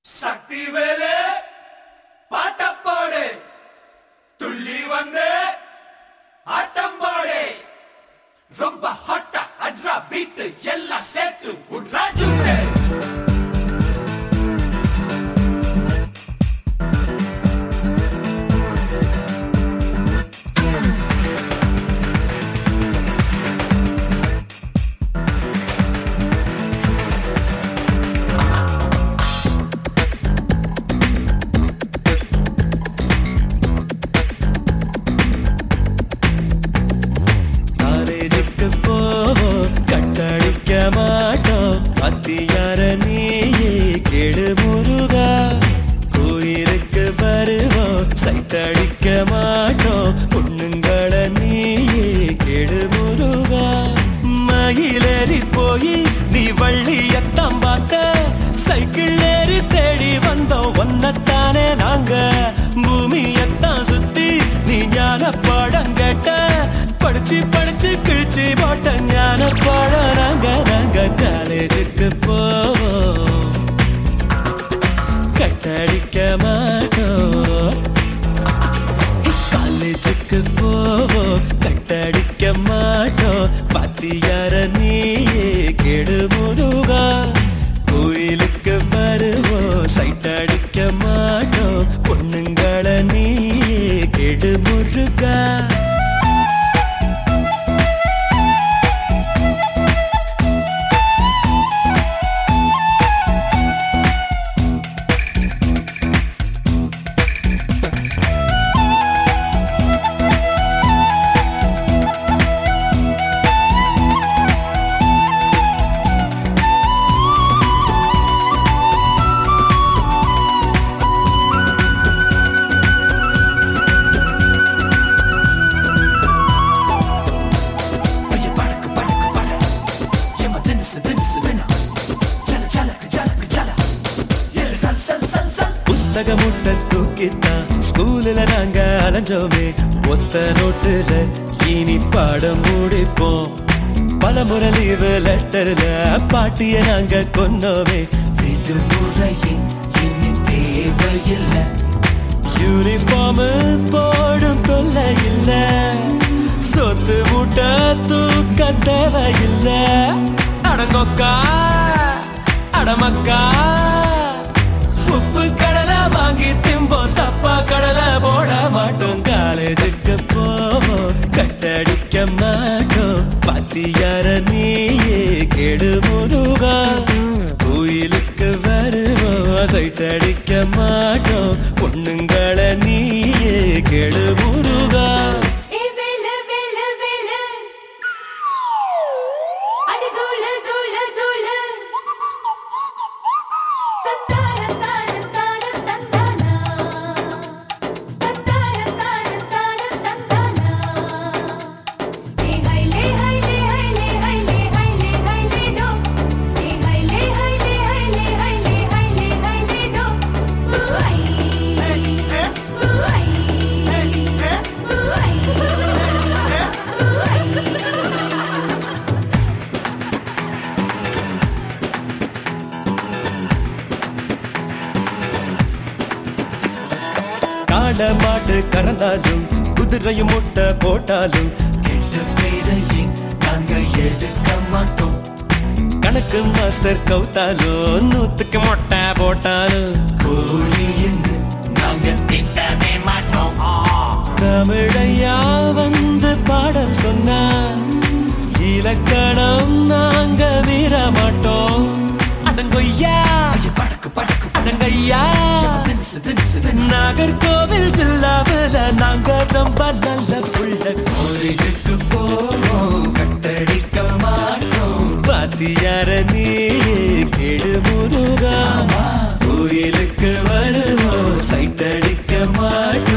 சக்தி Velu bottom போடு துள்ளி வந்து ஆட்டம் போடு ரொம்ப ஹாட்டா அட்ரா பீட்டு எல்லாம் சேர்த்து உட்ரா ஜூட்டு காலேஜுக்கு போவோம் கட்டடிக்க மாட்டோம் அத்தியார நீயே கெடு முருகா கோயிலுக்கு வருவோம் சைட்டடிக்க மாட்டோம் பொண்ணுங்கள நீயே கெடு முருகா மயிலேறி போய் நீ வள்ளியத்தான் பார்க்க சைக்கிள் ஏறி தேடி வந்தோம் ஒன்னத்தானே நாங்க பூமியத்தான் சுத்தி நீ ஞான பாடம் கேட்ட படிச்சு படிச்சு கிழிச்சு போட்ட ஞான பாடம் நாங்க நாங்க காலேஜுக்கு போவோம் கட்டடிக்க மாட்டோம் காலேஜுக்கு போவோம் கட்டடிக்க மாட்டோம் பாத்தியார நீயே கெடு முருகா கோயிலுக்கு வருவோம் சைட் அடிக்க மாட்டோம் பொண்ணுங்கள நீயே கெடு முருகா ஐய படக்கு படக்கு பட எம தினுசு தினுசு தினா ஜல ஜலக்கு ஜலக்கு ஜல எல் சல் சல் சல் சல் புஸ்தக முட்டை தூக்கித்தான் ஸ்கூல்ல நாங்க அலைஞ்சோமே ஒத்த நோட்டுல இனி பாடம் முடிப்போம் பல முறை லீவு லெட்டர்ல பாட்டிய நாங்க கொன்னோமே விடுமுறையே இனி தேவையில்லை யூனிஃபார்ம் போடும் தொல்லை இல்ல சொத்து மூட்டை தூக்க தேவையில்ல அடங்கொக்கா அடமக்கா உப்பு கடலை வாங்கி திம்போம் தப்பா கடலை போட மாட்டோம் காலேஜுக்கு போவோம் கட்டடிக்க மாட்டோம் பாத்தியார நீயே கெடு முருகா கோயிலுக்கு வருவோம் சைட்டடிக்க மாட்டோம் பொண்ணுங்கள நீயே கெடு முருகா ஏ வேலு வேலு வேலு அடி தூளு தூளு தூளு தத்தார தார தார தந்தானா தத்தார தார தார தந்தானா ஏ ஹைலே ஹைலே ஹைலே ஹைலே ஹைலே ஹைலே டோ ஏ ஹைலே ஹைலே ஹைலே ஹைலே ஹைலே ஹைலே டோ ஊஐ ஊஐ காட மாட்டு கறந்தாலும் குதிரையும் முட்டை போட்டாலும் கெட்ட பேரையே நாங்க எடுக்க மாட்டோம் கணக்கு மாஸ்டர் கவுத்தாலும் நூத்துக்கு மொட்டை போட்டாலும் கோழி என்று நாங்க திட்டவே மாட்டோம் ஆ. தமிழையா வந்து பாடம் சொன்னா இலக்கணம் நாங்க மீற மாட்டோம் அடங்கொய்யா ஐய படக்கு படக்கு பட அடங்கய்யா தினுசு தினுசு தினா நாகர்கோவில் ஜில்லாவில் நாங்க ரொம்ப நல்ல புள்ள காலேஜுக்கு போவோம் கட்டடிக்க மாட்டோம் பாத்தியார நீ கெடு முருகா கோயிலுக்கு வருவோம் சைட் அடிக்க மாட்டோம்